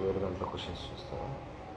వేరే దాంట్లో క్వశ్చన్స్ చూస్తారా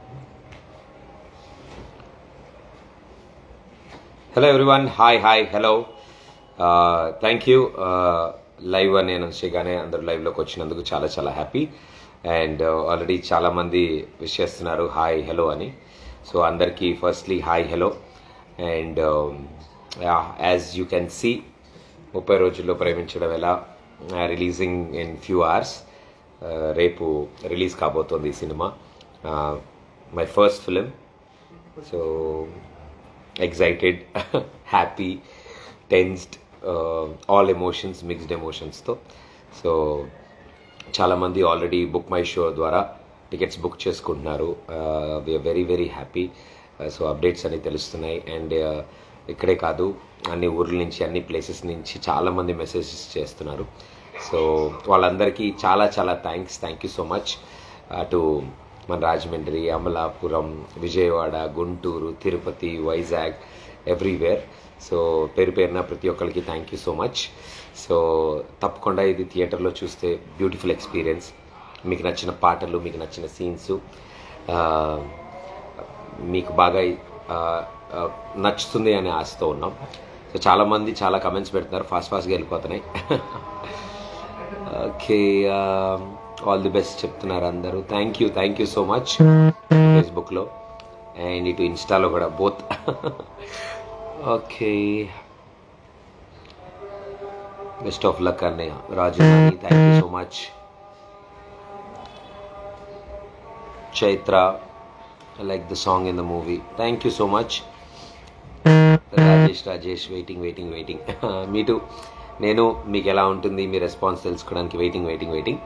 hello everyone hi hi hello thank you live అని నేను చేయగానే అందరూ లైవ్లోకి వచ్చినందుకు చాలా చాలా హ్యాపీ అండ్ ఆల్రెడీ చాలామంది విష్ చేస్తున్నారు హాయ్ హలో అని సో అందరికీ firstly hi hello and as you can see ముప్పై రోజుల్లో ప్రేమించడం ఎలా రిలీజింగ్ ఇన్ ఫ్యూ అవర్స్ రేపు రిలీజ్ కాబోతోంది ఈ cinema my first film so excited happy tensed all emotions mixed ఎమోషన్స్తో సో చాలామంది ఆల్రెడీ బుక్ మై షో ద్వారా టికెట్స్ బుక్ చేసుకుంటున్నారు we're very very happy so updates అన్ని తెలుస్తున్నాయి అండ్ ఇక్కడే కాదు అన్ని ఊర్ల నుంచి అన్ని ప్లేసెస్ నుంచి చాలామంది మెసేజెస్ చేస్తున్నారు సో వాళ్ళందరికీ చాలా చాలా thanks thank you so much అటు మన రాజమండ్రి అమలాపురం విజయవాడ గుంటూరు తిరుపతి వైజాగ్ ఎవ్రీవేర్ సో పేరు పేరున ప్రతి ఒక్కరికి thank you so much so తప్పకుండా ఇది థియేటర్లో చూస్తే బ్యూటిఫుల్ ఎక్స్పీరియన్స్ మీకు నచ్చిన పాటలు మీకు నచ్చిన సీన్స్ మీకు బాగా ఆ, ఆ, నచ్చుతుంది అనే ఆశతో ఉన్నాం సో చాలామంది చాలా కమెంట్స్ పెడుతున్నారు ఫాస్ట్ ఫాస్ట్గా వెళ్ళిపోతున్నాయి ఓకే ఆల్ ది బెస్ట్ చెప్తున్నారు అందరూ thank you thank you so much ఫేస్బుక్లో అండ్ ఇటు ఇన్స్టాలో కూడా both okay best of luck అన్నయ్య Raju thank you so much Chaitra like the song in the movie thank you so much Rajesh Rajesh waiting waiting waiting me too నేను మీకు ఎలా ఉంటుంది మీ రెస్పాన్స్ తెలుసుకోవడానికి వెయిటింగ్ వెయిటింగ్ వెయిటింగ్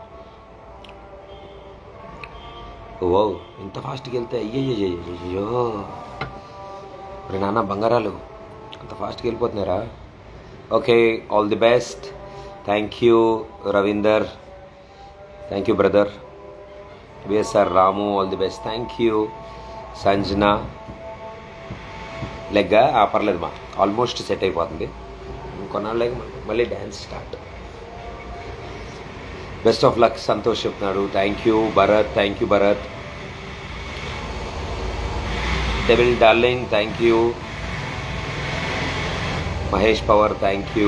ఓ ఇంత ఫాస్ట్కి వెళ్తే అయ్యయ్యో మరి నాన్న బంగారాలు అంత ఫాస్ట్కి వెళ్ళిపోతున్నారా okay all the best thank you Ravinder thank you brother VSR Ramu all the best thank you Sanjana లెగ్గా ఆ, పర్లేదు మా ఆల్మోస్ట్ సెట్ అయిపోతుంది కొన్నాళ్ళే మళ్ళీ dance start best of luck Santosh చెప్తున్నాడు thank you Bharath thank you Bharath devil darling thank you Mahesh power thank you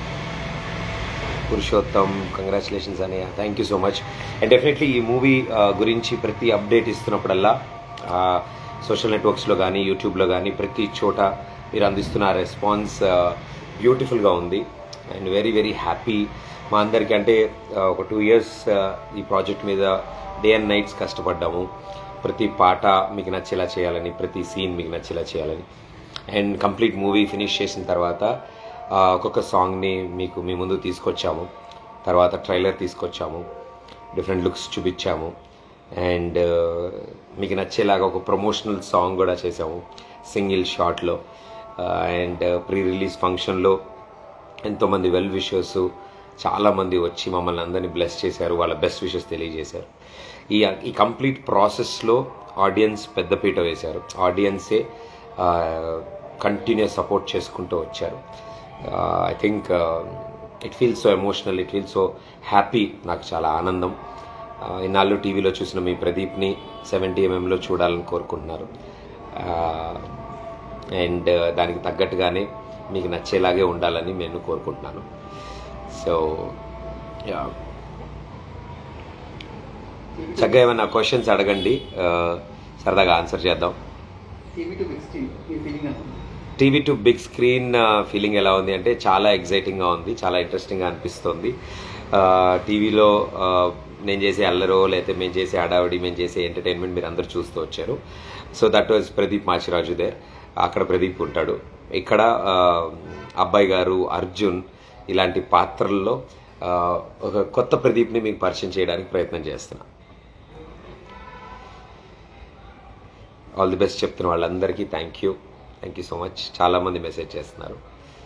Purushottam congratulations అనే thank you so much and definitely ఈ మూవీ గురించి ప్రతి అప్డేట్ ఇస్తున్నప్పుడల్లా సోషల్ నెట్వర్క్స్లో కానీ యూట్యూబ్లో కానీ ప్రతి చోట మీరు అందిస్తున్న రెస్పాన్స్ బ్యూటిఫుల్గా ఉంది అండ్ వెరీ వెరీ హ్యాపీ మా అందరికీ అంటే ఆ, ఒక టూ ఇయర్స్ ఈ ప్రాజెక్ట్ మీద డే అండ్ నైట్స్ కష్టపడ్డాము ప్రతి పాట మీకు నచ్చేలా చేయాలని ప్రతి సీన్ మీకు నచ్చేలా చేయాలని అండ్ కంప్లీట్ మూవీ ఫినిష్ చేసిన తర్వాత ఆ, ఒక్కొక్క సాంగ్ని మీకు మీ ముందు తీసుకొచ్చాము తర్వాత ట్రైలర్ తీసుకొచ్చాము డిఫరెంట్ లుక్స్ చూపించాము అండ్ మీకు నచ్చేలాగా ఒక ప్రమోషనల్ సాంగ్ కూడా చేసాము సింగిల్ షాట్లో అండ్ ప్రీ రిలీజ్ ఫంక్షన్లో ఎంతోమంది వెల్ విషర్స్ చాలామంది వచ్చి మమ్మల్ని అందరినీ బ్లెస్ చేశారు వాళ్ళ బెస్ట్ విషెస్ తెలియజేశారు ఈ ఈ కంప్లీట్ ప్రాసెస్లో ఆడియన్స్ పెద్దపీట వేశారు ఆడియన్సే కంటిన్యూస్ సపోర్ట్ చేసుకుంటూ వచ్చారు I think it feel so emotional it feel so happy నాకు చాలా ఆనందం Uh, ఇన్నాళ్ళు టీవీలో చూసిన మీ ప్రదీప్ని సెవెంటీ ఎంఎంలో చూడాలని కోరుకుంటున్నారు అండ్ దానికి తగ్గట్టుగానే మీకు నచ్చేలాగే ఉండాలని నేను కోరుకుంటున్నాను సో యా చక్కగా ఏమైనా క్వశ్చన్స్ అడగండి uh, సరదాగా ఆన్సర్ చేద్దాం టీవీ టు బిగ్ స్క్రీన్ మీ ఫీలింగ్ అనుకుంటున్నాను TV to big screen feeling ఎలా ఉంది అంటే చాలా ఎగ్జైటింగ్గా ఉంది చాలా ఇంట్రెస్టింగ్గా అనిపిస్తుంది టీవీలో నేను చేసే అల్లరో లేకపోతే మేము చేసే హడావిడి మేము చేసే ఎంటర్టైన్మెంట్ మీరు అందరూ చూస్తూ వచ్చారు so that was Pradeep Machiraju there అక్కడ ప్రదీప్ ఉంటాడు ఇక్కడ ఆ, అబ్బాయి గారు అర్జున్ ఇలాంటి పాత్రల్లో ఆ, ఒక కొత్త ప్రదీప్ని మీకు పరిచయం చేయడానికి ప్రయత్నం చేస్తున్నా ఆల్ ది బెస్ట్ చెప్తున్న వాళ్ళందరికీ thank you thank you so much చాలామంది మెసేజ్ చేస్తున్నారు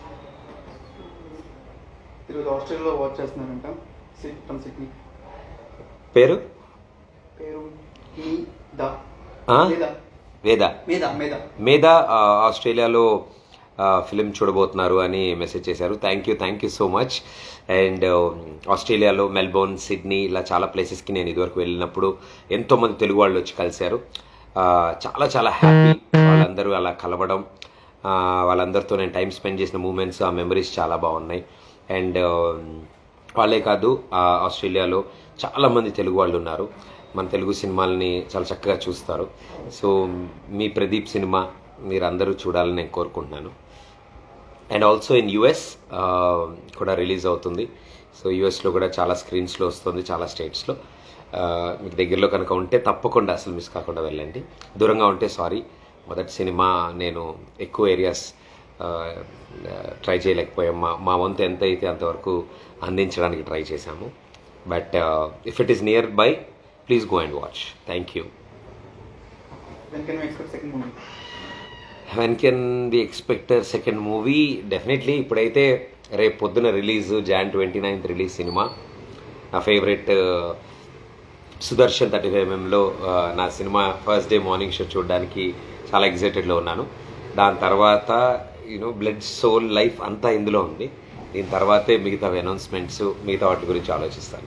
ఈరోజు ఆస్ట్రేలియాలో వాచ్ చేస్తున్నారంట సిడ్ ఫ్రమ్ సిడ్నీ పేరు పేరు మీ ద ఆ? మీద వేద మీద మీద మేధ ఆ, ఆస్ట్రేలియాలో ఫిలిం చూడబోతున్నారు అని మెసేజ్ చేశారు thank you thank you so much and ఆస్ట్రేలియాలో మెల్బోర్న్ సిడ్నీ ఇలా చాలా ప్లేసెస్కి నేను ఇదివరకు వెళ్ళినప్పుడు ఎంతోమంది తెలుగు వాళ్ళు వచ్చి కలిశారు ఆ, చాలా చాలా హ్యాపీ వాళ్ళందరూ అలా కలవడం ఆ, వాళ్ళందరితో నేను టైం స్పెండ్ చేసిన మూమెంట్స్ ఆ మెమరీస్ చాలా బాగున్నాయి అండ్ వాళ్ళే కాదు ఆ, ఆస్ట్రేలియాలో చాలామంది తెలుగు వాళ్ళు ఉన్నారు మన తెలుగు సినిమాలని చాలా చక్కగా చూస్తారు సో మీ ప్రదీప్ సినిమా మీరు అందరూ చూడాలని నేను కోరుకుంటున్నాను అండ్ ఆల్సో ఇన్ యుఎస్ కూడా రిలీజ్ అవుతుంది సో యుఎస్లో కూడా చాలా స్క్రీన్స్లో వస్తుంది చాలా స్టేట్స్లో మీకు దగ్గరలో కనుక ఉంటే తప్పకుండా అసలు మిస్ కాకుండా వెళ్ళండి దూరంగా ఉంటే సారీ మొదటి సినిమా నేను ఎక్కువ ఏరియాస్ ట్రై చేయలేకపోయాం మా మా వంతు ఎంత అయితే అంతవరకు అందించడానికి ట్రై చేశాము but if it is nearby please go and watch thank you when can expect second movie when can be expect a second movie definitely ఇప్పుడైతే రేపు పొద్దున release Jan twenty ninth release సినిమా నా ఫేవరెట్ సుదర్శన్ థర్టీ ఫైవ్ ఎంఎంలో నా సినిమా first day morning show చూడడానికి చాలా ఎగ్జైటెడ్లో ఉన్నాను దాని తర్వాత యూనో బ్లడ్ సోల్ లైఫ్ అంతా ఇందులో ఉంది దీని తర్వాతే మిగతా అనౌన్స్మెంట్స్ మిగతా వాటి గురించి ఆలోచిస్తాను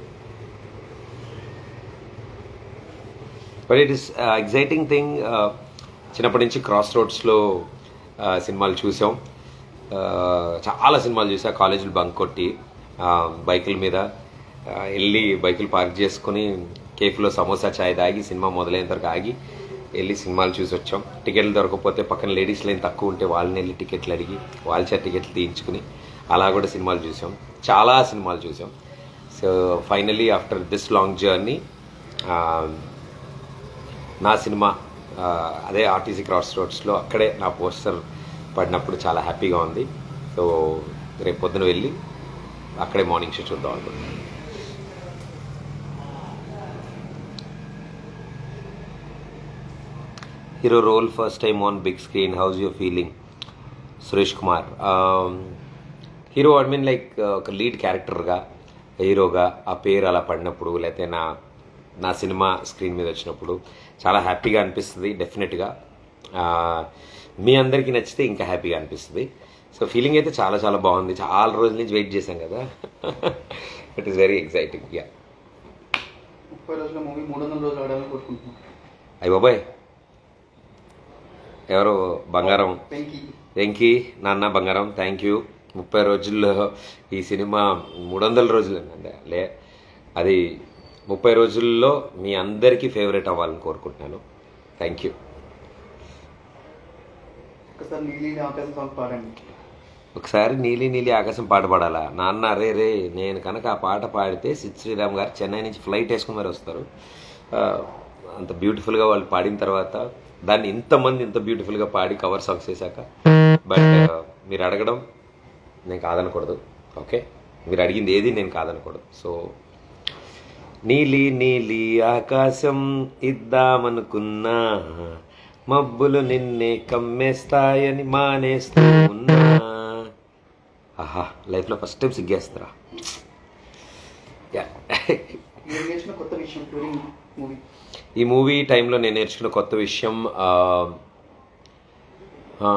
but it is exciting thing చిన్నప్పటి నుంచి క్రాస్ రోడ్స్లో సినిమాలు చూసాం Uh, చాలా సినిమాలు చూసా కాలేజీలు బంక్ కొట్టి uh, బైకుల మీద uh, వెళ్ళి బైకులు పార్క్ చేసుకుని కేఫ్లో సమోసా చాయ్ తాగి సినిమా మొదలైన వరకు ఆగి వెళ్ళి సినిమాలు చూసి వచ్చాం టికెట్లు దొరకకపోతే పక్కన లేడీస్ లైన్ తక్కువ ఉంటే వాళ్ళని వెళ్ళి టికెట్లు అడిగి వాళ్ళ చేత టికెట్లు తీయించుకుని అలా కూడా సినిమాలు చూసాం చాలా సినిమాలు చూసాం so finally after this long journey నా సినిమా ఆ, అదే ఆర్టీసీ క్రాస్ రోడ్స్లో అక్కడే నా పోస్టర్ పడినప్పుడు చాలా హ్యాపీగా ఉంది సో రేపు పొద్దున వెళ్ళి అక్కడే మార్నింగ్ షో చూద్దాం అనుకుంటున్నాను hero role first time on big screen how's your feeling Suresh Kumar hero I mean like ఒక లీడ్ క్యారెక్టర్గా హీరోగా ఆ పేరు అలా పడినప్పుడు లేకపోతే నా నా సినిమా స్క్రీన్ మీద వచ్చినప్పుడు చాలా హ్యాపీగా అనిపిస్తుంది డెఫినెట్గా మీ అందరికీ నచ్చితే ఇంకా హ్యాపీగా అనిపిస్తుంది సో ఫీలింగ్ అయితే చాలా చాలా బాగుంది చాలా రోజుల నుంచి వెయిట్ చేశాం కదా it is very exciting yeah ముప్పై రోజుల మూవీ మూడు వందల రోజులు ఆడాలని కోరుకుంటున్నాను అయ్య బాబాయ్ ఎవరు బంగారం వెంకీ వెంకీ నాన్న బంగారం థ్యాంక్ యూ ముప్పై రోజుల్లో ఈ సినిమా మూడు వందల రోజులు అంటే లే అది ముప్పై రోజుల్లో మీ అందరికీ ఫేవరెట్ అవ్వాలని కోరుకుంటున్నాను థ్యాంక్ యూ ఒకసారి నీలి ఆకాశం సాంగ్ పాడండి ఒకసారి నీలి నీలి ఆకాశం పాట పాడాలా నాన్న రే రే నేను కనుక ఆ పాట పాడితే సిద్ శ్రీరామ్ గారు చెన్నై నుంచి ఫ్లైట్ వేసుకుని మరి వస్తారు ఆ, అంత బ్యూటిఫుల్గా వాళ్ళు పాడిన తర్వాత దాన్ని ఇంతమంది ఇంత బ్యూటిఫుల్గా పాడి కవర్ సాంగ్స్ చేశాక బట్ మీరు అడగడం నేను కాదనకూడదు ఓకే మీరు అడిగింది ఏది నేను కాదనకూడదు సో నీలి నీలి ఆకాశం ఇద్దామనుకున్నా మబ్బులు నిన్నే కమ్మేస్తాయని మానేస్తూ ఉన్నా ఆహా లైఫ్లో ఫస్ట్ టైం సిగ్గేస్తారా యా మీరు నేర్చిన కొత్త విషయం డ్యూరింగ్ మూవీ ఈ మూవీ టైంలో నేను నేర్చుకున్న కొత్త విషయం ఆ, ఆ,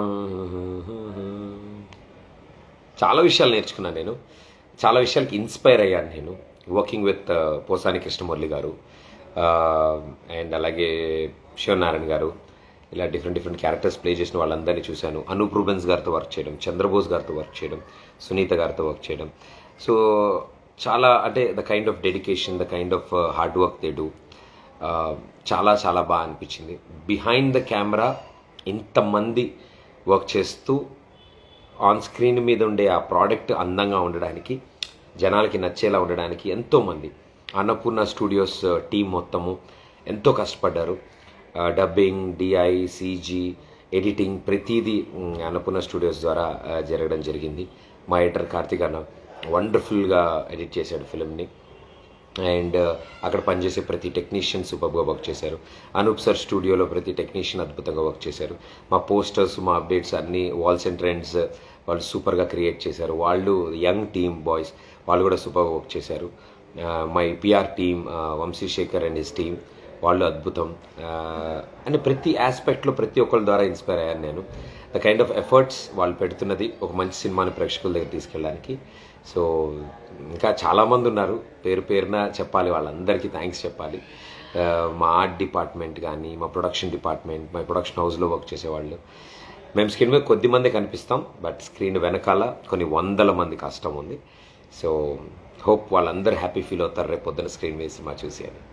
చాలా విషయాలు నేర్చుకున్నాను నేను చాలా విషయాలకి ఇన్స్పైర్ అయ్యాను నేను వర్కింగ్ విత్ పోసాని కృష్ణమురళి గారు అండ్ అలాగే శివనారాయణ గారు ఇలా డిఫరెంట్ డిఫరెంట్ క్యారెక్టర్స్ ప్లే చేసిన వాళ్ళందరినీ చూశాను అనూప్ రూబెన్స్ గారితో వర్క్ చేయడం చంద్రబోస్ గారితో వర్క్ చేయడం సునీత గారితో వర్క్ చేయడం సో చాలా అంటే the kind of dedication the kind of hard work they do చాలా చాలా బాగా అనిపించింది బిహైండ్ ద కెమెరా ఇంతమంది వర్క్ చేస్తూ ఆన్ స్క్రీన్ మీద ఉండే ఆ ప్రోడక్ట్ అందంగా ఉండడానికి జనాలకి నచ్చేలా ఉండడానికి ఎంతోమంది అన్నపూర్ణ స్టూడియోస్ టీం మొత్తము ఎంతో కష్టపడ్డారు డబ్బింగ్ డిఐ సీజీ ఎడిటింగ్ ప్రతిదీ మ్, అన్నపూర్ణ స్టూడియోస్ ద్వారా ఆ, జరగడం జరిగింది మా ఎడిటర్ కార్తిక్ అన్న వండర్ఫుల్గా ఎడిట్ చేశాడు ఫిల్మ్ని అండ్ అక్కడ పనిచేసే ప్రతి టెక్నీషియన్ సూపర్గా వర్క్ చేశారు అనూప్ సార్ స్టూడియోలో ప్రతి టెక్నీషియన్ అద్భుతంగా వర్క్ చేశారు మా పోస్టర్స్ మా అప్డేట్స్ అన్ని వాల్స్ అండ్ ట్రెండ్స్ వాళ్ళు సూపర్గా క్రియేట్ చేశారు వాళ్ళు యంగ్ టీమ్ బాయ్స్ వాళ్ళు కూడా సూపర్గా వర్క్ చేశారు my PR team Vamsi Sekhar and his team వాళ్ళు అద్భుతం అంటే ప్రతి ఆస్పెక్ట్లో ప్రతి ఒక్కరి ద్వారా ఇన్స్పైర్ అయ్యాను నేను ద కైండ్ ఆఫ్ ఎఫర్ట్స్ వాళ్ళు పెడుతున్నది ఒక మంచి సినిమాని ప్రేక్షకుల దగ్గర తీసుకెళ్ళడానికి సో ఇంకా చాలామంది ఉన్నారు పేరు పేరున చెప్పాలి వాళ్ళందరికీ థ్యాంక్స్ చెప్పాలి ఆ, మా ఆర్ట్ డిపార్ట్మెంట్ కానీ మా ప్రొడక్షన్ డిపార్ట్మెంట్ మా ప్రొడక్షన్ హౌస్లో వర్క్ చేసేవాళ్ళు మేము స్క్రీన్ మీద కొద్ది మంది కనిపిస్తాం బట్ స్క్రీన్ వెనకాల కొన్ని వందల మంది కష్టం ఉంది సో హోప్ వాళ్ళందరూ హ్యాపీ ఫీల్ అవుతారు రేపు పొద్దున స్క్రీన్ మీద సినిమా చూసి అని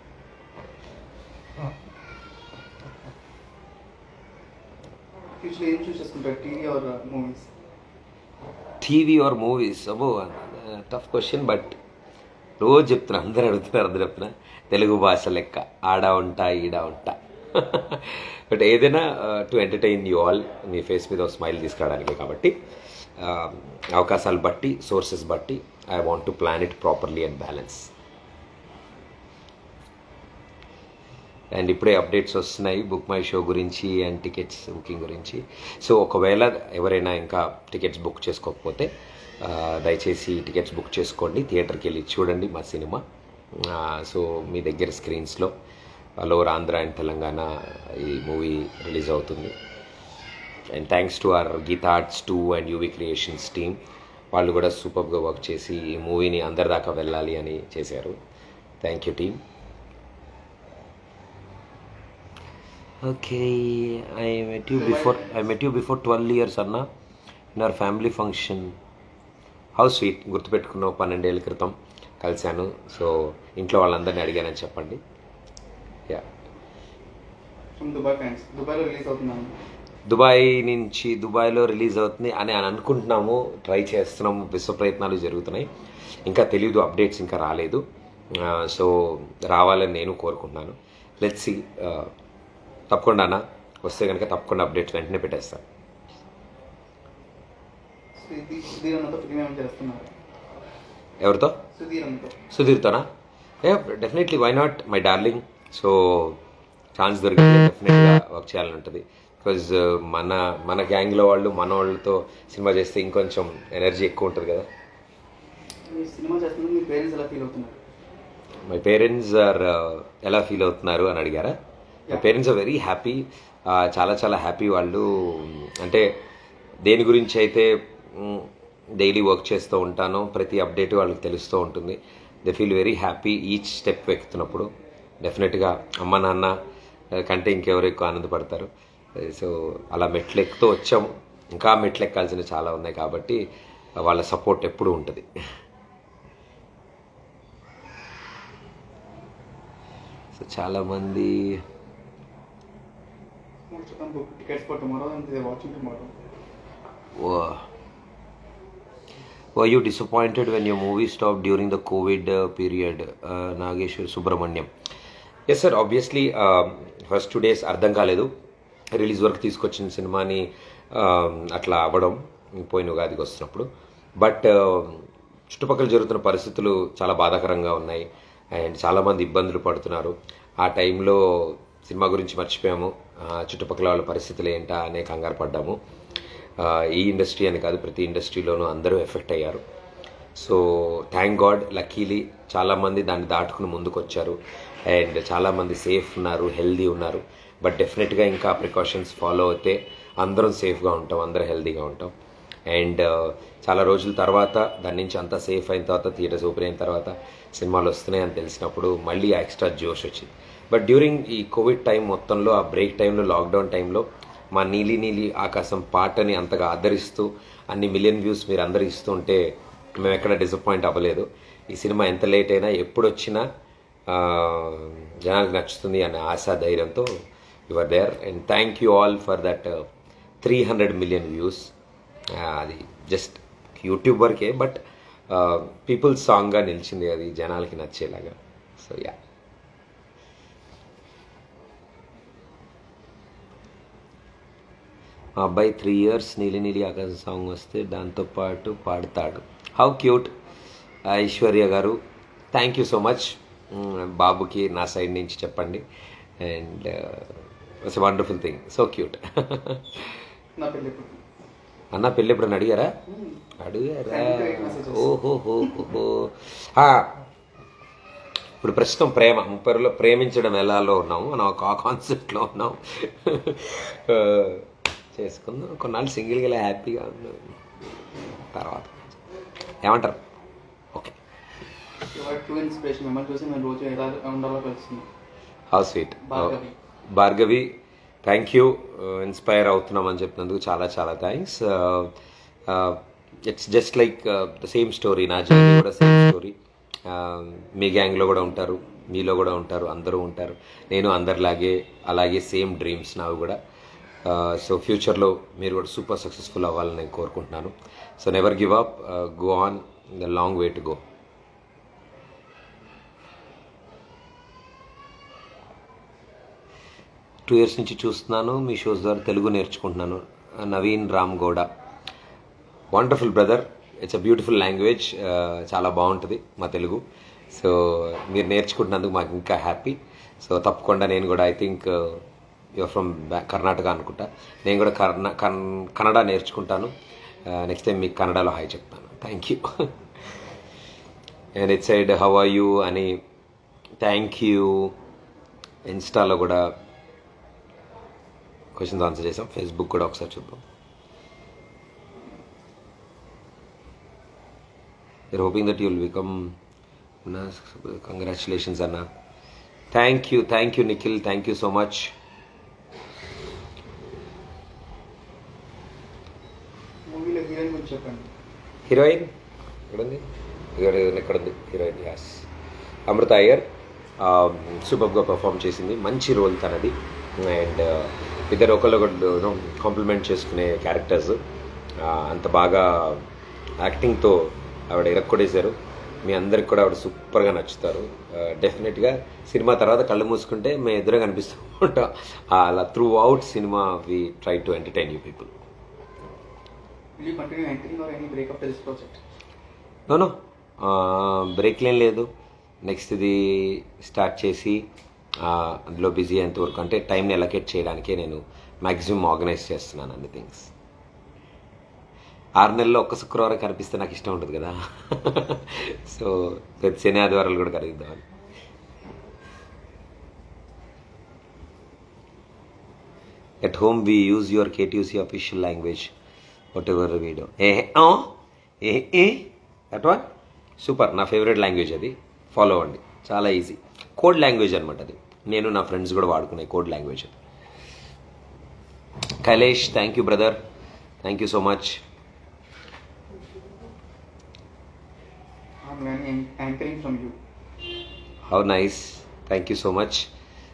ఫ్యూచర్లో ఏం చూస్ చేసుకుంటారు TV or movies TV or movies అబో టఫ్ క్వశ్చన్ బట్ రోజు చెప్తున్నా అందరూ అడుగుతున్నారు అందరూ చెప్తున్నా తెలుగు భాష లెక్క ఆడ ఉంటా ఈడ ఉంటా బట్ ఏదైనా టు ఎంటర్టైన్ యూ ఆల్ మీ ఫేస్ మీద స్మైల్ తీసుకురావడానికి కాబట్టి uh, అవకాశాలు బట్టి సోర్సెస్ బట్టి I want to plan it properly and balance and ఇప్పుడే అప్డేట్స్ వస్తున్నాయి బుక్ మై షో గురించి అండ్ టికెట్స్ బుకింగ్ గురించి సో ఒకవేళ ఎవరైనా ఇంకా టికెట్స్ బుక్ చేసుకోకపోతే ఆ, దయచేసి టికెట్స్ బుక్ చేసుకోండి థియేటర్కి వెళ్ళి చూడండి మా సినిమా ఆ, సో మీ దగ్గర స్క్రీన్స్లో లోవర్ ఆంధ్ర అండ్ తెలంగాణ ఈ మూవీ రిలీజ్ అవుతుంది and thanks to our Geetha Arts too and UV Creations team వాళ్ళు కూడా సూపర్గా వర్క్ చేసి ఈ మూవీని అందరి దాకా వెళ్ళాలి అని చేశారు thank you team Okay, I met you before. I met you before 12 years, Anna, in our family function. How sweet గుర్తుపెట్టుకున్నావు పన్నెండేళ్ళ క్రితం కలిశాను సో ఇంట్లో వాళ్ళందరినీ అడిగానని చెప్పండి యా ఫ్రమ్ దుబాయ్ ఫ్యాన్స్ దుబాయ్లో రిలీజ్ అవుతున్నాను దుబాయ్ నుంచి దుబాయ్లో రిలీజ్ అవుతుంది అని అని అనుకుంటున్నాము ట్రై చేస్తున్నాము విశ్వ ప్రయత్నాలు జరుగుతున్నాయి ఇంకా తెలియదు అప్డేట్స్ ఇంకా రాలేదు సో రావాలని నేను కోరుకుంటున్నాను లెట్స్ సి తప్పకుండా అన్న వస్తే కనుక తప్పకుండా అప్డేట్స్ వెంటనే పెట్టేస్తాను సుధీర్ సుధీర్ అన్నతో ఫిల్మ్ ఏమైనా చేస్తున్నారు ఎవరితో సుధీర్ అన్నతో సుధీర్తోనా ah definitely why not my darling so chance దొరికితే డెఫినెట్గా వర్క్ చేయాలని ఉంటుంది బికాజ్ మన మన గ్యాంగ్లో వాళ్ళు మన వాళ్ళతో సినిమా చేస్తే ఇంకొంచెం ఎనర్జీ ఎక్కువ ఉంటుంది కదా మీరు సినిమా చేస్తున్నారు మీ పేరెంట్స్ ఎలా ఫీల్ అవుతున్నారు మై పేరెంట్స్ ఆర్ ఎలా ఫీల్ అవుతున్నారు అని అడిగారా my parents are very happy చాలా చాలా హ్యాపీ వాళ్ళు అంటే దేని గురించి అయితే డైలీ వర్క్ చేస్తూ ఉంటానో ప్రతి అప్డేట్ వాళ్ళకి తెలుస్తూ ఉంటుంది they feel very happy each step ఎక్కుతున్నప్పుడు డెఫినెట్గా అమ్మ నాన్న uh, కంటే ఇంకెవరు ఎక్కువ ఆనందపడతారు సో అలా మెట్లు ఎక్కుతూ వచ్చాము ఇంకా మెట్లు ఎక్కాల్సినవి చాలా ఉన్నాయి కాబట్టి వాళ్ళ సపోర్ట్ ఎప్పుడూ ఉంటుంది సో చాలామంది చెప్పాను book tickets for tomorrow and they watching tomorrow Were you disappointed when your movie stopped during the COVID uh, period? Uh, Nageshwar Subramanyam. Yes sir obviously first two days అర్థం కాలేదు release వరకు తీసుకొచ్చిన సినిమాని uh, అట్లా అవ్వడం పోయిన ఉగాదికి వస్తున్నప్పుడు బట్ చుట్టుపక్కల జరుగుతున్న పరిస్థితులు చాలా బాధాకరంగా ఉన్నాయి అండ్ చాలామంది ఇబ్బందులు పడుతున్నారు ఆ టైంలో సినిమా గురించి మర్చిపోయాము ఆ, చుట్టుపక్కల వాళ్ళ పరిస్థితులు ఏంటా అనే కంగారు పడ్డాము ఆ, ఈ ఇండస్ట్రీ అని కాదు ప్రతి ఇండస్ట్రీలోనూ అందరూ ఎఫెక్ట్ అయ్యారు సో థ్యాంక్ గాడ్ లక్కీలీ చాలామంది దాన్ని దాటుకుని ముందుకు వచ్చారు అండ్ చాలామంది సేఫ్ ఉన్నారు హెల్దీ ఉన్నారు బట్ డెఫినెట్గా ఇంకా ప్రికాషన్స్ ఫాలో అయితే అందరం సేఫ్గా ఉంటాం అందరం హెల్దీగా ఉంటాం అండ్ చాలా రోజుల తర్వాత దాని నుంచి అంతా సేఫ్ అయిన తర్వాత థియేటర్స్ ఓపెన్ అయిన తర్వాత సినిమాలు వస్తున్నాయి అని తెలిసినప్పుడు మళ్ళీ ఆ ఎక్స్ట్రా జోష్ వచ్చింది బట్ డ్యూరింగ్ ఈ కోవిడ్ టైం మొత్తంలో ఆ బ్రేక్ టైంలో లాక్డౌన్ టైంలో మా నీలి నీలి ఆకాశం పాటని అంతగా ఆదరిస్తూ అన్ని మిలియన్ వ్యూస్ మీరు అందరు ఇస్తుంటే మేము ఎక్కడ డిసప్పాయింట్ అవ్వలేదు ఈ సినిమా ఎంత లేట్ అయినా ఎప్పుడు వచ్చినా ఆ, జనాలకు నచ్చుతుంది అనే ఆశా ధైర్యంతో you're there and thank you all for that three hundred million views అది జస్ట్ యూట్యూబ్ వరకే బట్ పీపుల్ సాంగ్గా నిలిచింది అది జనాలకి నచ్చేలాగా సో యా మా అబ్బాయి త్రీ ఇయర్స్ నీలి నీలి ఆకాశం సాంగ్ వస్తే దాంతో పాటు పాడతాడు హౌ క్యూట్ ఐశ్వర్య గారు థ్యాంక్ యూ సో మచ్ బాబుకి నా సైడ్ నుంచి చెప్పండి and it's wonderful thing so cute నా పెళ్ళి ఇప్పుడు అన్న పెళ్ళి ఎప్పుడన్నా అడిగారా Hmm. అడిగారా Send great messages. ఓహో ఇప్పుడు ప్రస్తుతం ప్రేమ ముప్పైలో ప్రేమించడం ఎలాలో ఉన్నాము మనం ఒక కాన్సెప్ట్లో ఉన్నాం చేసుకుందాం కొన్నాళ్ళు సింగిల్గా హ్యాపీగా ఉన్నాం తర్వాత ఏమంటారు ఓకే యువర్ ట్రూ ఇన్స్పిరేషన్ మిమ్మల్ని చూసి మేము రోజు ఎలా ఉండాలో తెలుస్తుంది how sweet Bhargavi. Bhargavi thank you inspire అవుతున్నామని చెప్పినందుకు చాలా చాలా thanks it's just like the same story నా జర్నీ కూడా సేమ్ స్టోరీ మీ గ్యాంగ్లో కూడా ఉంటారు మీలో కూడా ఉంటారు అందరూ ఉంటారు నేను అందరిలాగే అలాగే సేమ్ డ్రీమ్స్ నావి కూడా సో ఫ్యూచర్లో మీరు కూడా సూపర్ సక్సెస్ఫుల్ అవ్వాలని నేను కోరుకుంటున్నాను so never give up go on the long way to go two years నుంచి చూస్తున్నాను మీ షోస్ ద్వారా తెలుగు నేర్చుకుంటున్నాను Naveen Ram Gowda wonderful brother it's a beautiful language చాలా బాగుంటుంది మా తెలుగు సో మీరు నేర్చుకుంటున్నందుకు మాకు ఇంకా హ్యాపీ సో తప్పకుండా నేను కూడా I think you're from Karnataka అనుకుంటా నేను కూడా కర్ణ కన్- కన్నడ నేర్చుకుంటాను నెక్స్ట్ టైం మీకు కన్నడలో హాయ్ చెప్తాను thank you and it side how are you అని థ్యాంక్ యూ ఇన్స్టాలో కూడా క్వశ్చన్స్ ఆన్సర్ చేసాం ఫేస్బుక్ కూడా ఒకసారి చూద్దాం you're hoping that you'll become congratulations అన్న thank you thank you Nikhil thank you so much మూవీలో హీరోయిన్ గురించి చెప్పండి హీరోయిన్ ఎక్కడుంది హీరోయిన్ ఎక్కడుంది హీరోయిన్ యాస్ అమృత అయ్యర్ సూపర్గా పర్ఫామ్ చేసింది మంచి రోల్ తనది అండ్ ఇద్దరు ఒకళ్ళు కాంప్లిమెంట్ చేసుకునే క్యారెక్టర్స్ అంత బాగా యాక్టింగ్తో ఆవిడ ఇరక్కొడేశారు మీ అందరికి కూడా ఆవిడ సూపర్గా నచ్చుతారు డెఫినెట్గా సినిమా తర్వాత కళ్ళు మూసుకుంటే మేము ఎదురే కనిపిస్తూ ఉంటాం అలా త్రూ అవుట్ సినిమా we try to entertain you people will you continue anchoring or any breakup this project no no బ్రేక్లేం లేదు నెక్స్ట్ ఇది స్టార్ట్ చేసి ఆ, అందులో బిజీ అయ్యేంతవరకు అంటే టైంని ఎలకేట్ చేయడానికే నేను మ్యాక్సిమం ఆర్గనైజ్ చేస్తున్నాను అన్ని థింగ్స్ ఆరు నెలల్లో ఒక్క శుక్రవారం కనిపిస్తే నాకు ఇష్టం ఉంటుంది కదా సో ప్రతి శని ఆదివారాలు కూడా కలుగుతామని At home, we use your KTUC official language, whatever we do. Eh, oh, eh, eh, that one? Super నా ఫేవరెట్ లాంగ్వేజ్ అది ఫాలో అవ్వండి చాలా ఈజీ కోడ్ లాంగ్వేజ్ అనమాట అది నేను నా ఫ్రెండ్స్ కూడా వాడుకునే కోడ్ లాంగ్వేజ్ అది Kailash thank you brother thank you so much I'm learning anchoring from you. How nice thank you so much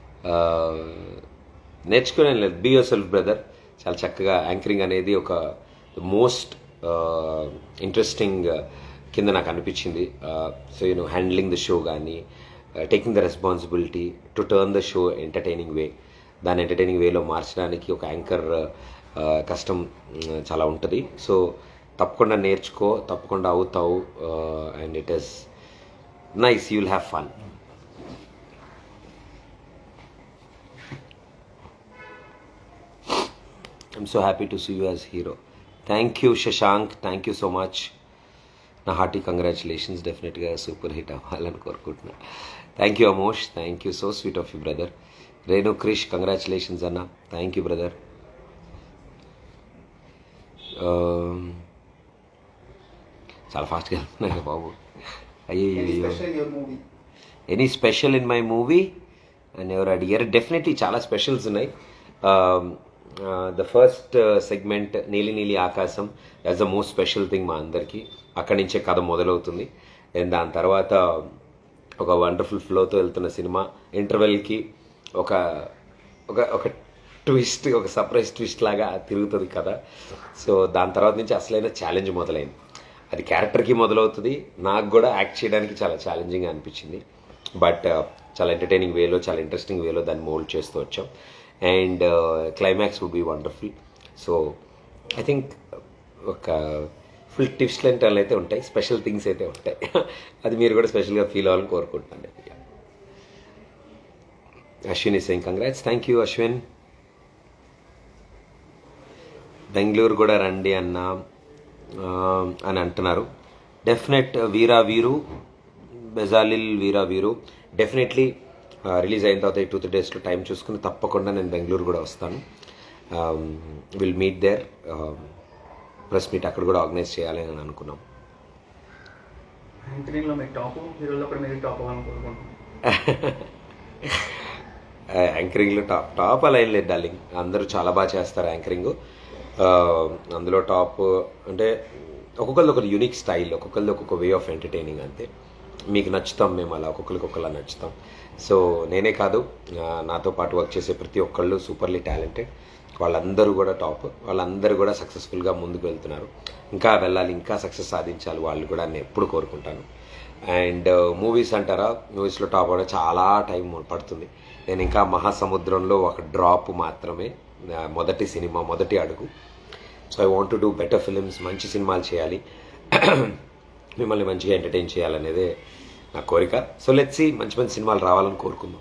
నేర్చుకునే లేదు బీ యువర్ సెల్ఫ్ బ్రదర్ చాలా చక్కగా యాంకరింగ్ అనేది ఒక మోస్ట్ ఇంట్రెస్టింగ్ కింద నాకు అనిపించింది so you know handling the show కానీ taking the responsibility to turn the show entertaining way దాన్ని ఎంటర్టైనింగ్ వేలో మార్చడానికి ఒక యాంకర్ కష్టం mm, చాలా ఉంటుంది సో తప్పకుండా నేర్చుకో తప్పకుండా అవుతావు and it is nice you will have fun I'm so happy to see you as hero thank you Shashank thank you so much నా hearty congratulations definitely super hit అవ్వాలని కోరుకుంటున్నా thank you Amosh thank you so sweet of you brother Renu Krish congratulations అన్న thank you brother చాలా ఫాస్ట్గా వెళ్తున్నాయి బాబు Any అయ్యో special in your movie? Any special in my movie అని ఎవరు అడిగారు డెఫినెట్లీ చాలా స్పెషల్స్ ఉన్నాయి ద ఫస్ట్ సెగ్మెంట్ నీలి నీలి ఆకాశం as the most special thing మా అందరికీ అక్కడి నుంచే కథ మొదలవుతుంది అండ్ దాని తర్వాత ఒక వండర్ఫుల్ ఫ్లోతో వెళ్తున్న సినిమా ఇంటర్వెల్కి ఒక ఒక ఒక ట్విస్ట్ ఒక సర్ప్రైజ్ ట్విస్ట్ లాగా తిరుగుతుంది కథ సో దాని తర్వాత నుంచి అసలైన ఛాలెంజ్ మొదలైంది అది క్యారెక్టర్కి మొదలవుతుంది నాకు కూడా యాక్ట్ చేయడానికి చాలా ఛాలెంజింగ్ అనిపించింది బట్ చాలా ఎంటర్టైనింగ్ వేలో చాలా ఇంట్రెస్టింగ్ వేలో దాన్ని మోల్డ్ చేస్తూ వచ్చాం and climax would be wonderful so I think ఒక ఫుల్ టిప్స్ లాంటి అయితే ఉంటాయి స్పెషల్ థింగ్స్ అయితే ఉంటాయి అది మీరు కూడా స్పెషల్గా ఫీల్ అవ్వాలని కోరుకుంటున్నాను Ashwin is saying congrats thank you Ashwin Bengaluru కూడా రండి అన్న ఆ, అని అంటున్నారు డెఫినెట్ వీరా వీరు బెజాలిల్ వీరా వీరు డెఫినెట్లీ రిలీజ్ అయిన తర్వాత ఈ టూ త్రీ డేస్లో టైం చూసుకుని తప్పకుండా నేను బెంగళూరు కూడా వస్తాను will meet there press meet అక్కడ కూడా ఆర్గనైజ్ చేయాలి అని అనుకున్నాం యాంకరింగ్లో మీరు టాప్ హీరోలో కూడా మీరు టాప్ అవ్వాలని కోరుకుంటున్నాను యాంకరింగ్లో టాప్ టాప్ అలా ఏం లేదు డార్లింగ్ అందరూ చాలా బాగా చేస్తారు యాంకరింగ్ అందులో టాప్ అంటే ఒక్కొక్కరిది ఒక యూనిక్ స్టైల్ ఒక్కొక్కరిది ఒక్కొక్క వే ఆఫ్ ఎంటర్టైనింగ్ అంతే మీకు నచ్చుతాం మేము అలా ఒక్కొక్కరికి ఒక్కలా నచ్చుతాం సో నేనే కాదు ఆ, నాతో పాటు వర్క్ చేసే ప్రతి ఒక్కళ్ళు సూపర్లీ టాలెంటెడ్ వాళ్ళందరూ కూడా టాప్ వాళ్ళందరూ కూడా సక్సెస్ఫుల్గా ముందుకు వెళ్తున్నారు ఇంకా వెళ్ళాలి ఇంకా సక్సెస్ సాధించాలి వాళ్ళు కూడా నేను ఎప్పుడు కోరుకుంటాను అండ్ మూవీస్ అంటారా మూవీస్లో టాప్ అవడం చాలా టైం పడుతుంది నేను ఇంకా మహాసముద్రంలో ఒక డ్రాప్ మాత్రమే ఆ, మొదటి సినిమా మొదటి అడుగు so I want to do better films మంచి సినిమాలు చేయాలి మిమ్మల్ని మంచిగా ఎంటర్టైన్ చేయాలనేదే నా కోరిక సో లెట్స్ మంచి మంచి సినిమాలు రావాలని కోరుకుందాం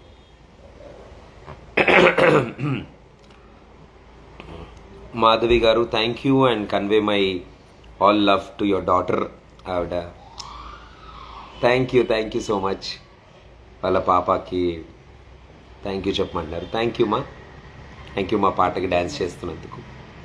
Madhavi garu thank you and convey my all love to your daughter ఆవిడ thank you thank you so much వాళ్ళ పాపకి థ్యాంక్ యూ చెప్పమంటున్నారు థ్యాంక్ యూ మా థ్యాంక్ యూ మా పాటకి డ్యాన్స్ చేస్తున్నందుకు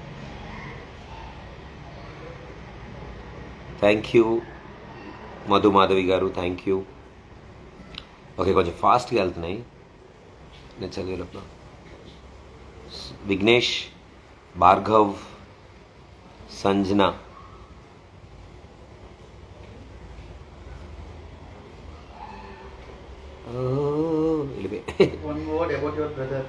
thank you Madhu Madhavi garu thank you okay కొంచెం ఫాస్ట్గా వెళ్తున్నాయి నేను చదివే లోపల విఘ్నేష్ భార్గవ్ సంజన ఓ, వెళ్ళిపోయి one word about your brother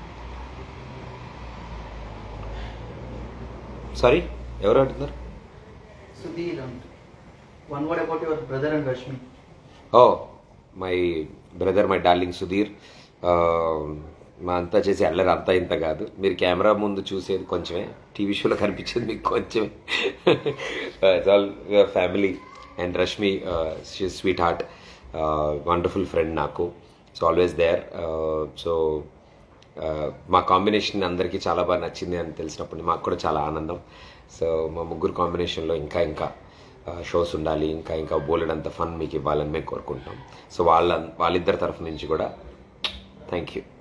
sorry ఎవరు అడుగుతున్నారు Sudheer and one word about your brother and Rashmi oh my brother my darling Sudheer ఆ, మా అంతా చేసే అల్లరి అంతా ఇంత కాదు మీరు కెమెరా ముందు చూసేది కొంచెమే టీవీ షోలో కనిపించేది మీకు కొంచెమే it's all family and Rashmi she sweet heart wonderful friend నాకు సో ఆల్వేస్ దేర్ సో మా కాంబినేషన్ అందరికీ చాలా బాగా నచ్చింది అని తెలిసినప్పుడు మాకు కూడా చాలా ఆనందం సో మా ముగ్గురు కాంబినేషన్లో ఇంకా ఇంకా షోస్ ఉండాలి ఇంకా ఇంకా బోలెడంత ఫన్ మీకు ఇవ్వాలని మేము కోరుకుంటాం సో వాళ్ళ వాళ్ళిద్దరి తరఫు నుంచి కూడా thank you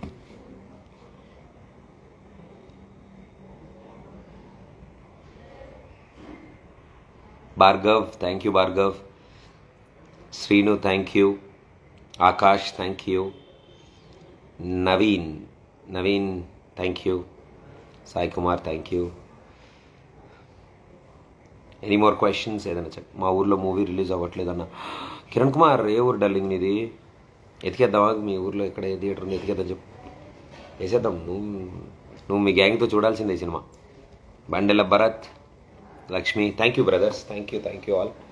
Bhargav thank you Bhargav Srinu thank you Akash thank you Naveen Naveen thank you Sai Kumar thank you any more questions ఏదైనా చెప్ప మా ఊర్లో మూవీ రిలీజ్ అవ్వట్లేదన్న కిరణ్ కుమార్ ఏ ఊరు డల్లింగ్ నీది ఎతికేద్దామా మీ ఊర్లో ఎక్కడ ఏ థియేటర్ ఉంది ఎతికేద్దాం చెప్పు వేసేద్దాం నువ్వు నువ్వు మీ గ్యాంగ్తో చూడాల్సిందే ఈ సినిమా Bandela Bharath Lakshmi thank you brothers thank you thank you all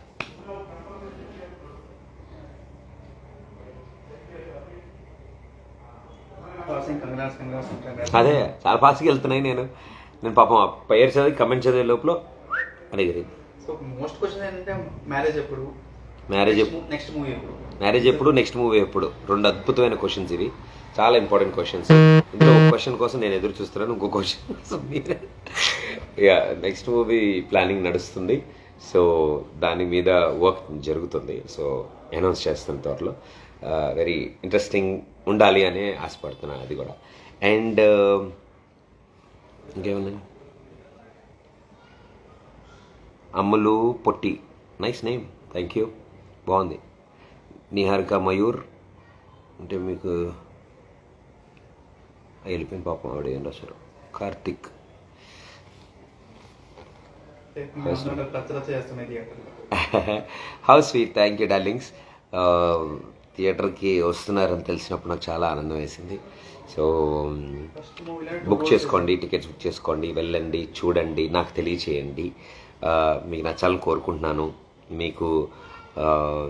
passing congrats congrats congrats అదే చాలా ఫాస్ట్గా వెళ్తున్నాయి నేను నేను పాపం ఆ పేరు చదివి కమెంట్ చదివే లోపల అడిగింది సో మోస్ట్ క్వశ్చన్ ఏంటంటే మ్యారేజ్ ఎప్పుడు మ్యారేజ్ నెక్స్ట్ మూవీ ఎప్పుడు మ్యారేజ్ ఎప్పుడు నెక్స్ట్ మూవీ ఎప్పుడు రెండు అద్భుతమైన క్వశ్చన్స్ ఇవి చాలా ఇంపార్టెంట్ క్వశ్చన్స్ ఇందులో ఒక క్వశ్చన్ కోసం నేను ఎదురు చూస్తున్నాను ఇంకో క్వశ్చన్ కోసం మీరే యా నెక్స్ట్ మూవీ ప్లానింగ్ నడుస్తుంది సో దాని మీద వర్క్ జరుగుతుంది సో అనౌన్స్ చేస్తాను త్వరలో వెరీ ఇంట్రెస్టింగ్ ఉండాలి అనే ఆశపడుతున్నాను అది కూడా అండ్ ఇంకేమున్నాయి Ammulu Potti nice name thank you బాగుంది నిహారిక మయూర్ అంటే మీకు ఆ, వెళ్ళిపోయింది పాపం ఆవిడ ఏం రాశారు కార్తిక్ రచ్చ రచ్చ చేస్తున్నాయి థియేటర్లో how sweet thank you darlings థియేటర్కి వస్తున్నారని తెలిసినప్పుడు నాకు చాలా ఆనందం వేసింది సో ఫస్ట్ మూవీలో బుక్ చేసుకోండి టికెట్స్ బుక్ చేసుకోండి వెళ్ళండి చూడండి నాకు తెలియచేయండి ఆ, మీకు నచ్చాలని కోరుకుంటున్నాను మీకు ఆ,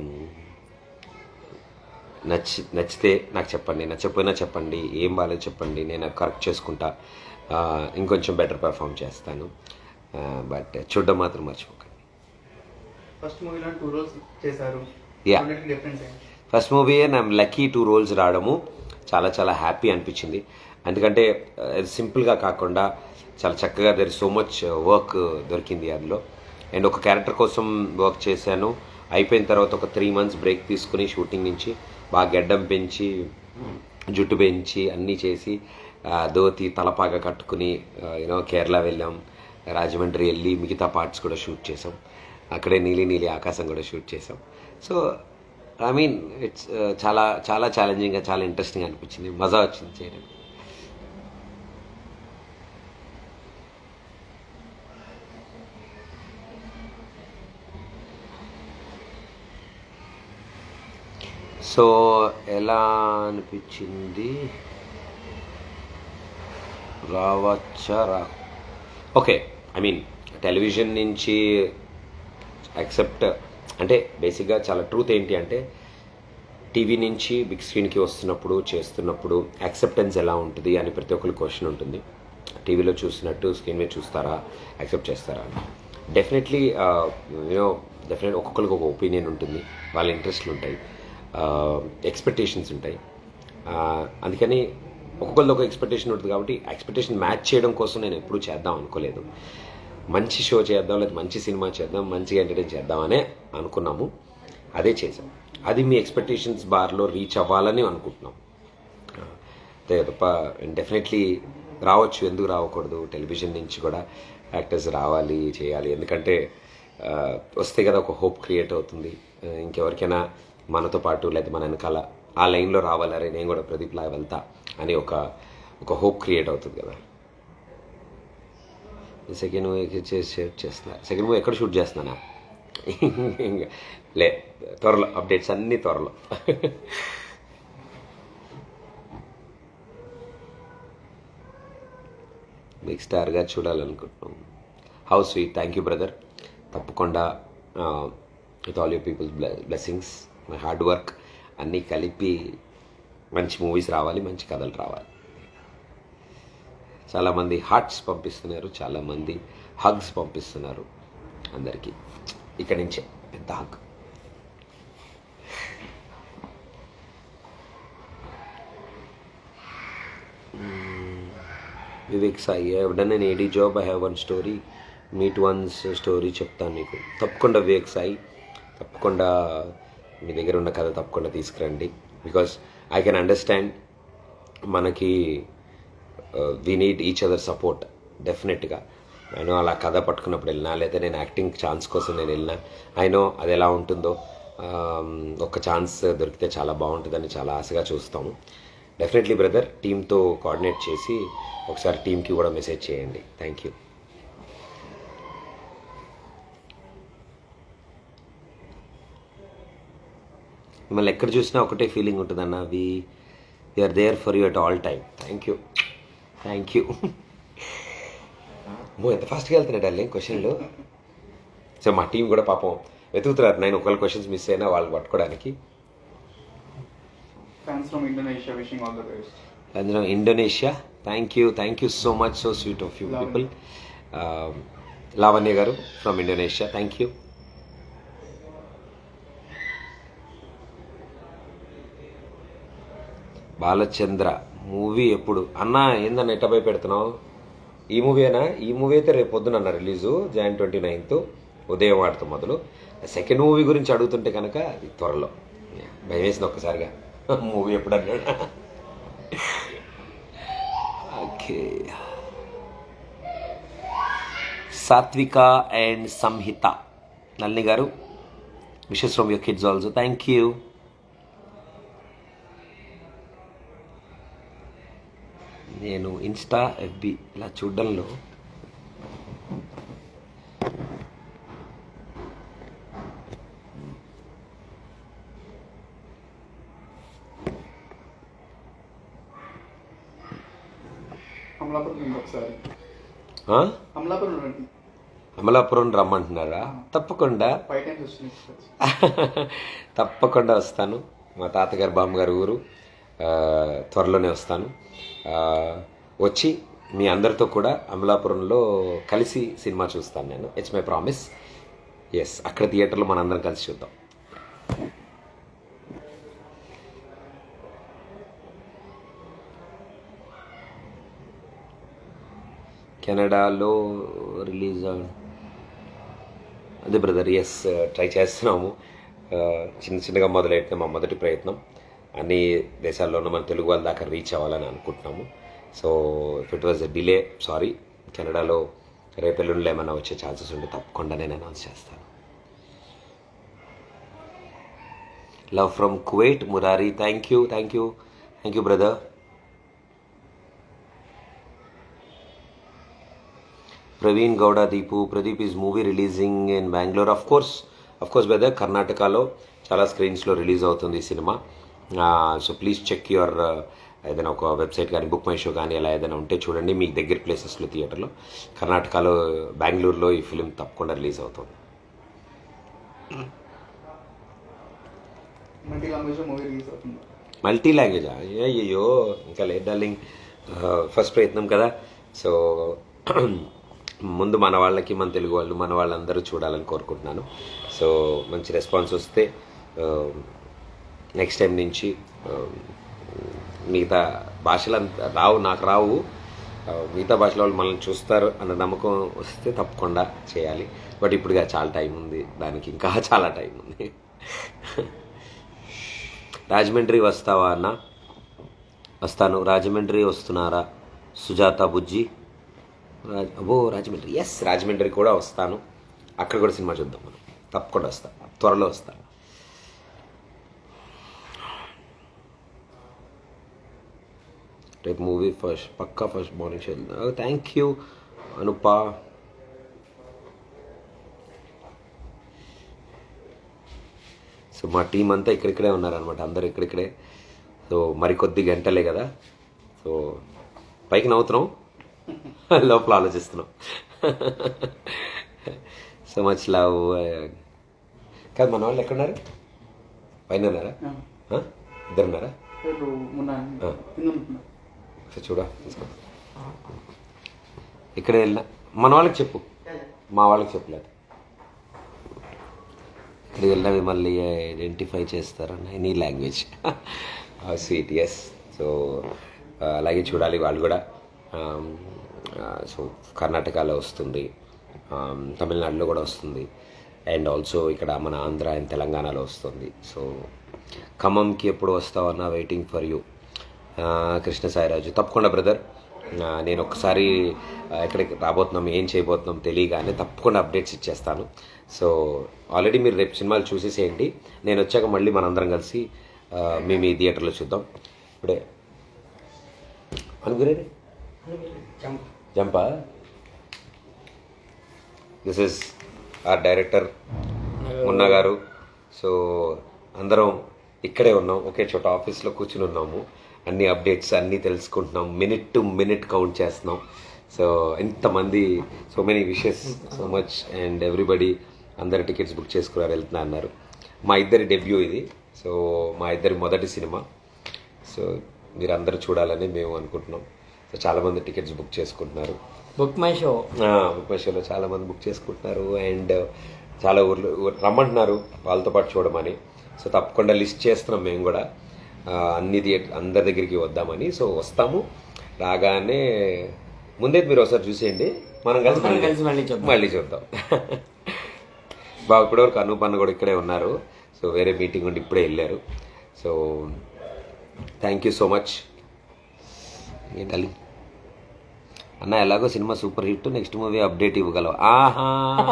నచ్చి నచ్చితే నాకు చెప్పండి నచ్చకపోయినా చెప్పండి ఏం బాగాలేదు చెప్పండి నేను కరెక్ట్ చేసుకుంటా ఆ, ఇంకొంచెం బెటర్ పెర్ఫామ్ చేస్తాను బట్ చూడడం మాత్రం మర్చిపోకండి ఫస్ట్ మూవీలో టూ రోల్స్ చేశారు Yeah. రెండింటికి డిఫరెన్స్ ఏంటి first movie I'm lucky two roles రావడము చాలా చాలా హ్యాపీ అనిపించింది ఎందుకంటే సింపుల్గా కాకుండా చాలా చక్కగా దర్ సో మచ్ వర్క్ దొరికింది అందులో అండ్ ఒక క్యారెక్టర్ కోసం వర్క్ చేశాను అయిపోయిన తర్వాత ఒక త్రీ మంత్స్ బ్రేక్ తీసుకుని షూటింగ్ నుంచి బాగా గెడ్డం పెంచి జుట్టు పెంచి అన్నీ చేసి ఆ, ధోతి తలపాగా కట్టుకుని యూనో కేరళ వెళ్ళాం రాజమండ్రి వెళ్ళి మిగతా పార్ట్స్ కూడా షూట్ చేసాం అక్కడే నీలి నీలి ఆకాశం కూడా షూట్ చేసాం సో ఐ మీన్ ఇట్స్ చాలా చాలా ఛాలెంజింగ్గా చాలా ఇంట్రెస్టింగ్ అనిపించింది మజా వచ్చింది చేయడం సో ఎలా అనిపించింది రావచ్చా రా ఓకే ఐ మీన్ టెలివిజన్ నుంచి యాక్సెప్ట్ అంటే బేసిక్గా చాలా ట్రూత్ ఏంటి అంటే టీవీ నుంచి బిగ్ స్క్రీన్కి వస్తున్నప్పుడు చేస్తున్నప్పుడు యాక్సెప్టెన్స్ ఎలా ఉంటుంది అని ప్రతి ఒక్కరికి క్వశ్చన్ ఉంటుంది టీవీలో చూసినట్టు స్క్రీన్ మీద చూస్తారా యాక్సెప్ట్ చేస్తారా అని డెఫినెట్లీ యూనో డెఫినెట్ ఒక్కొక్కరికి ఒక ఒపీనియన్ ఉంటుంది వాళ్ళ ఇంట్రెస్ట్లు ఉంటాయి ఎక్స్పెక్టేషన్స్ ఉంటాయి ఆ, అందుకని ఒక్కొక్కరిది ఒక ఎక్స్పెక్టేషన్ ఉంటుంది కాబట్టి ఎక్స్పెక్టేషన్ మ్యాచ్ చేయడం కోసం నేను ఎప్పుడూ చేద్దాం అనుకోలేదు మంచి షో చేద్దాం లేదా మంచి సినిమా చేద్దాం మంచిగా ఎంటర్టైన్ చేద్దామనే అనుకున్నాము అదే చేసాం అది మీ ఎక్స్పెక్టేషన్స్ బార్లో రీచ్ అవ్వాలని అనుకుంటున్నాం అంతే తప్ప డెఫినెట్లీ రావచ్చు ఎందుకు రావకూడదు టెలివిజన్ నుంచి కూడా యాక్టర్స్ రావాలి చేయాలి ఎందుకంటే ఆ, వస్తే కదా ఒక హోప్ క్రియేట్ అవుతుంది ఆ, ఇంకెవరికైనా మనతో పాటు లేదా మన వెనకాల ఆ లైన్లో రావాలరే నేను కూడా ప్రదీప్ లా వెళ్తా అని ఒక ఒక హోప్ క్రియేట్ అవుతుంది కదా సెకండ్ మూవీ చేసి షూట్ చేస్తున్నా సెకండ్ మూవీ ఎక్కడ షూట్ చేస్తున్నానా ఇంకా లే త్వరలో అప్డేట్స్ అన్నీ త్వరలో బిగ్ స్టార్గా చూడాలనుకుంటున్నాం how sweet thank you brother తప్పకుండా with all you peoples blessings my hard work అన్నీ కలిపి మంచి మూవీస్ రావాలి మంచి కథలు రావాలి చాలామంది హార్ట్స్ పంపిస్తున్నారు చాలామంది హగ్స్ పంపిస్తున్నారు అందరికీ ఇక్కడి నుంచే పెద్ద hug Vivek Sai I done an AD job I have one story meet once story చెప్తాను నీకు తప్పకుండా వివేక్ సాయి తప్పకుండా మీ దగ్గర ఉన్న కథ తప్పకుండా తీసుకురండి బికాస్ ఐ కెన్ అండర్స్టాండ్ మనకి we need each other support డెఫినెట్గా నేను అలా కథ పట్టుకున్నప్పుడు వెళ్ళినా లేదా నేను యాక్టింగ్ ఛాన్స్ కోసం నేను వెళ్ళినా అయినో అది ఎలా ఉంటుందో um, ఒక ఛాన్స్ దొరికితే చాలా బాగుంటుందని చాలా ఆశగా చూస్తాము డెఫినెట్లీ బ్రదర్ టీంతో కోఆర్డినేట్ చేసి ఒకసారి టీంకి కూడా మెసేజ్ చేయండి థ్యాంక్ యూ మిమ్మల్ని ఎక్కడ చూసినా ఒకటే ఫీలింగ్ ఉంటుందన్న we are there for you at all time thank you thank you మో ఎంత ఫాస్ట్గా వెళ్తున్నాయి డార్లింగ్ క్వశ్చన్లు సో మా టీం కూడా పాపం వెతుకుతున్నారు నేను ఒకవేళ క్వశ్చన్స్ మిస్ అయినా వాళ్ళు పట్టుకోవడానికి Fans from Indonesia wishing all the best. అందులో Indonesia thank you thank you so much so sweet of you people Lavanya garu from Indonesia thank you Balachandra movie ఎప్పుడు అన్నా ఏందన్న ఎట్టబై పెడుతున్నావు ఈ మూవీనా ఈ మూవీ అయితే రేపు పొద్దున అన్న రిలీజు జాన్ ట్వంటీ నైన్త్ ఉదయం ఆడుతాం మొదలు సెకండ్ మూవీ గురించి అడుగుతుంటే కనుక అది త్వరలో భయం వేసింది ఒక్కసారిగా మూవీ ఎప్పుడు అన్నాడు ఓకే సాత్విక అండ్ సంహిత నల్ని garu wishes from your kids also thank you నేను ఇన్స్టా ఎఫ్బి ఇలా చూడడంలో అమలాపురం రండి ఒకసారి ఆ? అమలాపురం రండి అమలాపురం రమ్మంటున్నారా తప్పకుండా ఫైవ్ టైమ్స్ వచ్చినాయి తప్పకుండా వస్తాను మా తాతగారు బామ్మగారు ఊరు ఆ, త్వరలోనే వస్తాను ఆ, వచ్చి మీ అందరితో కూడా అమలాపురంలో కలిసి సినిమా చూస్తాను నేను ఇట్స్ మై ప్రామిస్ ఎస్ అక్కడ థియేటర్లో మనందరం కలిసి చూద్దాం కెనడాలో రిలీజ్ అవ- అదే బ్రదర్ ఎస్ ట్రై చేస్తున్నాము ఆ, చిన్న చిన్నగా మొదలెట్టిన మా మొదటి ప్రయత్నం అన్ని దేశాల్లోనూ మన తెలుగు వాళ్ళ దాకా రీచ్ అవ్వాలని అనుకుంటున్నాము so if it was a delay sorry కెనడాలో రేపెల్లుండిలో ఏమైనా వచ్చే ఛాన్సెస్ ఉంటే తప్పకుండా నేను అనౌన్స్ చేస్తాను love from Kuwait Murari thank you thank you thank you brother Praveen Gowda Deepu Pradeep is movie releasing in Bengaluru of course of course brother కర్ణాటకలో చాలా స్క్రీన్స్లో రిలీజ్ అవుతుంది ఈ cinema so please check your ఏదైనా ఒక వెబ్సైట్ కానీ బుక్ మై షో కానీ అలా ఏదైనా ఉంటే చూడండి మీకు దగ్గర ప్లేసెస్లో థియేటర్లో కర్ణాటకలో బెంగళూరులో ఈ ఫిలిం తప్పకుండా రిలీజ్ అవుతుంది మల్టీ లాంగ్వేజ్ మూవీ రిలీజ్ అవుతుంది మల్టీ లాంగ్వేజ్ అయ్యో ఇంకా లేదు డార్లింగ్ ఫస్ట్ ప్రయత్నం కదా సో ముందు మన వాళ్ళకి మన తెలుగు వాళ్ళు మన వాళ్ళందరూ చూడాలని కోరుకుంటున్నాను సో మంచి రెస్పాన్స్ వస్తే నెక్స్ట్ టైం నుంచి ఆ, మిగతా భాషలు అంత రావు నాకు రావు ఆ, మిగతా భాషల వాళ్ళు మనల్ని చూస్తారు అన్న నమ్మకం వస్తే తప్పకుండా చేయాలి బట్ ఇప్పుడుగా చాలా టైం ఉంది దానికి ఇంకా చాలా టైం ఉంది రాజమండ్రి వస్తావా అన్న వస్తాను రాజమండ్రి వస్తున్నారా సుజాత బుజ్జి రాజ్ అబ్బో రాజమండ్రి ఎస్ రాజమండ్రి కూడా వస్తాను అక్కడ కూడా సినిమా చూద్దాం మనం తప్పకుండా వస్తా త్వరలో వస్తా రేపు మూవీ ఫస్ట్ పక్కా first morning show thank you Anupa so మా టీం అంతా ఇక్కడిక్కడే ఉన్నారనమాట అందరూ ఇక్కడిక్కడే సో మరికొద్ది గంటలే కదా సో పైకి నవ్వుతున్నాం లోపల ఆలోచిస్తున్నాం సో మచ్ లవ్ కాదు మన వాళ్ళు ఎక్కడున్నారు పైన ఉన్నారా ఆ? ఇద్దరు ఉన్నారా రేపు మొన్న ఆ. కింద ఉంటున్నా ఒకసారి చూడా తీసుకో ఇక్కడ వెళ్ళిన మన వాళ్ళకి చెప్పు మా వాళ్ళకి చెప్పలేదు ఇక్కడికి వెళ్ళినా మిమ్మల్ని ఐడెంటిఫై చేస్తారన్న any language sweet yes so అలాగే చూడాలి వాళ్ళు కూడా సో కర్ణాటకలో వస్తుంది um, తమిళనాడులో కూడా వస్తుంది అండ్ ఆల్సో ఇక్కడ మన ఆంధ్ర అండ్ తెలంగాణలో వస్తుంది సో ఖమ్మంకి ఎప్పుడు వస్తావన్నా waiting for you Krishna Sairaju తప్పకుండా బ్రదర్ నేను ఒకసారి ఆ, ఎక్కడికి రాబోతున్నాం ఏం చేయబోతున్నాం తెలియగానే తప్పకుండా అప్డేట్స్ ఇచ్చేస్తాను సో ఆల్రెడీ మీరు రేపు సినిమాలు చూసేసేయండి నేను వచ్చాక మళ్ళీ మనందరం కలిసి ఆ, మేము ఈ థియేటర్లో చూద్దాం ఇప్పుడే అనుకునేది జంపా this is our director Munna garu so అందరం ఇక్కడే ఉన్నాం ఒకే చోట ఆఫీస్లో కూర్చుని ఉన్నాము అన్ని అప్డేట్స్ అన్నీ తెలుసుకుంటున్నాం మినిట్ టు మినిట్ కౌంట్ చేస్తున్నాం సో ఎంతమంది so many wishes so much and everybody అందరు టికెట్స్ బుక్ చేసుకున్నారు వెళ్తున్నా అన్నారు మా ఇద్దరి డెబ్యూ ఇది సో మా ఇద్దరి మొదటి సినిమా సో మీరు అందరూ చూడాలని మేము అనుకుంటున్నాం సో చాలామంది టికెట్స్ బుక్ చేసుకుంటున్నారు book my show book my షోలో చాలా మంది బుక్ చేసుకుంటున్నారు అండ్ చాలా ఊర్లు ఊర్- రమ్మంటున్నారు వాళ్ళతో పాటు చూడమని సో తప్పకుండా లిస్ట్ చేస్తున్నాం మేము కూడా ఆ, అన్ని థియేటర్ అందరి దగ్గరికి వద్దామని సో వస్తాము రాగానే ముందే మీరు ఒకసారి చూసేయండి మనం కలిసి మనం మళ్ళీ- కలిసి మళ్ళీ చూద్దాం. మళ్ళీ చూద్దాం బాగా ఇప్పటివరకు అనూప్ అన్న కూడా ఇక్కడే ఉన్నారు సో వేరే మీటింగ్ ఉండి ఇప్పుడే వెళ్ళారు so thank you so much ఏంటల్లి అన్న ఎలాగో cinema super hit next movie update ఇవ్వగలవు ఆహా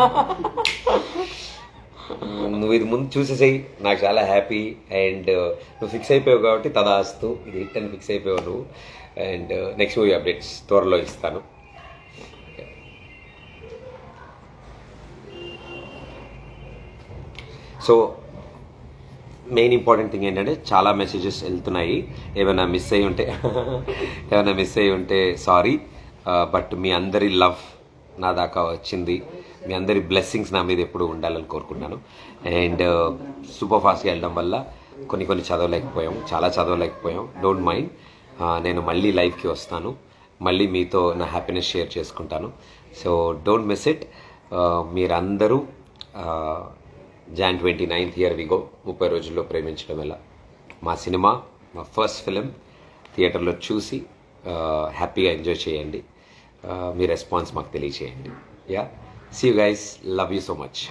నువ్వు ఇది ముందు చూసేసేయి నాకు చాలా హ్యాపీ అండ్ నువ్వు ఫిక్స్ అయిపోయావు కాబట్టి తదాస్తు ఇది హిట్ అని ఫిక్స్ అయిపోయావు నువ్వు అండ్ నెక్స్ట్ మూవీ అప్డేట్స్ త్వరలో ఇస్తాను సో మెయిన్ ఇంపార్టెంట్ థింగ్ ఏంటంటే చాలా మెసేజెస్ వెళ్తున్నాయి ఏమైనా మిస్ అయి ఉంటే ఏమైనా మిస్ అయి ఉంటే సారీ బట్ మీ అందరి లవ్ నా దాకా వచ్చింది మీ అందరి బ్లెస్సింగ్స్ నా మీద ఎప్పుడు ఉండాలని కోరుకుంటున్నాను అండ్ సూపర్ ఫాస్ట్గా వెళ్ళడం వల్ల కొన్ని కొన్ని చదవలేకపోయాం చాలా చదవలేకపోయాం డోంట్ మైండ్ నేను మళ్ళీ లైవ్కి వస్తాను మళ్ళీ మీతో నా హ్యాపీనెస్ షేర్ చేసుకుంటాను సో డోంట్ మిస్ ఇట్ మీరందరూ జాన్ ట్వంటీ నైన్త్ ఇయర్ విగో ముప్పై రోజుల్లో ప్రేమించడం ఎలా మా సినిమా మా ఫస్ట్ ఫిలిం థియేటర్లో చూసి హ్యాపీగా ఎంజాయ్ చేయండి ఆ, మీ రెస్పాన్స్ మాకు తెలియచేయండి yeah see you guys love you so much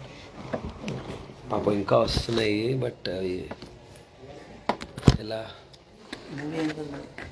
పాపం ఇంకా వస్తున్నాయి బట్ అవి ఎలా మూవీ ఎంత